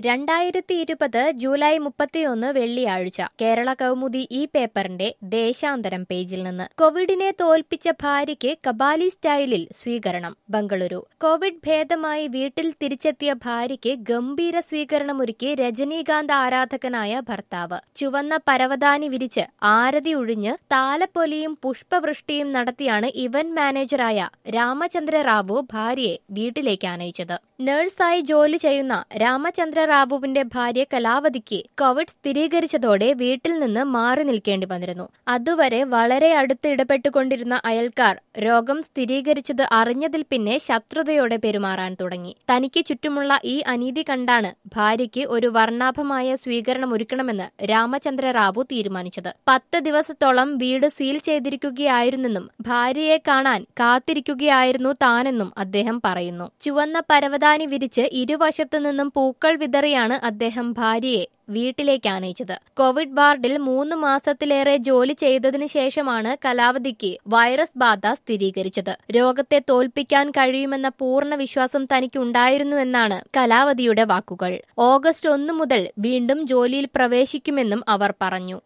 രണ്ടായിരത്തി ഇരുപത് ജൂലൈ മുപ്പത്തിയൊന്ന് വെള്ളിയാഴ്ച കേരള കൗമുദി ഈ പേപ്പറിന്റെ ദേശാന്തരം പേജിൽ നിന്ന് കോവിഡിനെ തോൽപ്പിച്ച ഭാര്യയ്ക്ക് കബാലി സ്റ്റൈലിൽ സ്വീകരണം ബംഗളൂരു കോവിഡ് ഭേദമായി വീട്ടിൽ തിരിച്ചെത്തിയ ഭാര്യയ്ക്ക് ഗംഭീര സ്വീകരണമൊരുക്കി രജനീകാന്ത് ആരാധകനായ ഭർത്താവ് ചുവന്ന പരവതാനി വിരിച്ച് ആരതി ഒഴിഞ്ഞ് താലപ്പൊലിയും പുഷ്പവൃഷ്ടിയും നടത്തിയാണ് ഇവന്റ് മാനേജറായ രാമചന്ദ്ര റാവു ഭാര്യയെ വീട്ടിലേക്ക് ആനയിച്ചത് നഴ്സായി ജോലി ചെയ്യുന്ന രാമചന്ദ്ര റാവുവിന്റെ ഭാര്യ കലാവതിക്ക് കോവിഡ് സ്ഥിരീകരിച്ചതോടെ വീട്ടിൽ നിന്ന് മാറി നിൽക്കേണ്ടി വന്നിരുന്നു അതുവരെ വളരെ അടുത്ത് ഇടപെട്ടുകൊണ്ടിരുന്ന അയൽക്കാർ രോഗം സ്ഥിരീകരിച്ചത് അറിഞ്ഞതിൽ പിന്നെ ശത്രുതയോടെ പെരുമാറാൻ തുടങ്ങി തനിക്ക് ചുറ്റുമുള്ള ഈ അനീതി കണ്ടാണ് ഭാര്യയ്ക്ക് ഒരു വർണ്ണാഭമായ സ്വീകരണം ഒരുക്കണമെന്ന് രാമചന്ദ്ര റാവു തീരുമാനിച്ചത് പത്ത് ദിവസത്തോളം വീട് സീൽ ചെയ്തിരിക്കുകയായിരുന്നെന്നും ഭാര്യയെ കാണാൻ കാത്തിരിക്കുകയായിരുന്നു താനെന്നും അദ്ദേഹം പറയുന്നു ചുവന്ന പരവതാനി വിരിച്ച് ഇരുവശത്തു നിന്നും പൂക്കൾ വിതറിയാണ് അദ്ദേഹം ഭാര്യയെ വീട്ടിലേക്ക് ആനയിച്ചത് കോവിഡ് വാർഡിൽ മൂന്ന് മാസത്തിലേറെ ജോലി ചെയ്തതിനു ശേഷമാണ് കലാവതിക്ക് വൈറസ് ബാധ സ്ഥിരീകരിച്ചത് രോഗത്തെ തോൽപ്പിക്കാൻ കഴിയുമെന്ന പൂർണ്ണ വിശ്വാസം തനിക്കുണ്ടായിരുന്നുവെന്നാണ് കലാവതിയുടെ വാക്കുകൾ ഓഗസ്റ്റ് ഒന്ന് മുതൽ വീണ്ടും ജോലിയിൽ പ്രവേശിക്കുമെന്നും അവർ പറഞ്ഞു